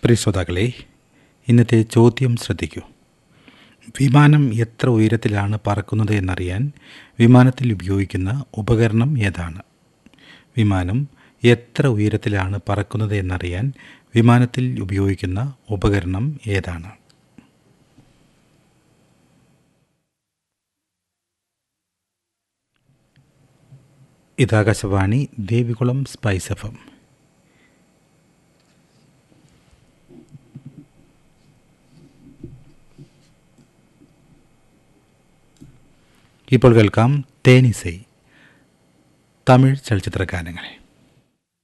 പ്രിയ ശ്രോതാക്കളെ ഇന്നത്തെ ചോദ്യം ശ്രദ്ധിക്കൂ വിമാനം എത്ര ഉയരത്തിലാണ് പറക്കുന്നത് എന്നറിയാൻ വിമാനത്തിൽ ഉപയോഗിക്കുന്ന ഉപകരണം ഏതാണ് വിമാനം എത്ര ഉയരത്തിലാണ് പറക്കുന്നത് എന്നറിയാൻ വിമാനത്തിൽ ഉപയോഗിക്കുന്ന ഉപകരണം ഏതാണ് ഇതാകാശവാണി ദേവികുളം സ്പൈസ് എഫ് എം ഇപ്പോൾ കേൾക്കാം തേനിസൈ തമിഴ് ചലച്ചിത്ര ഗാനങ്ങളെ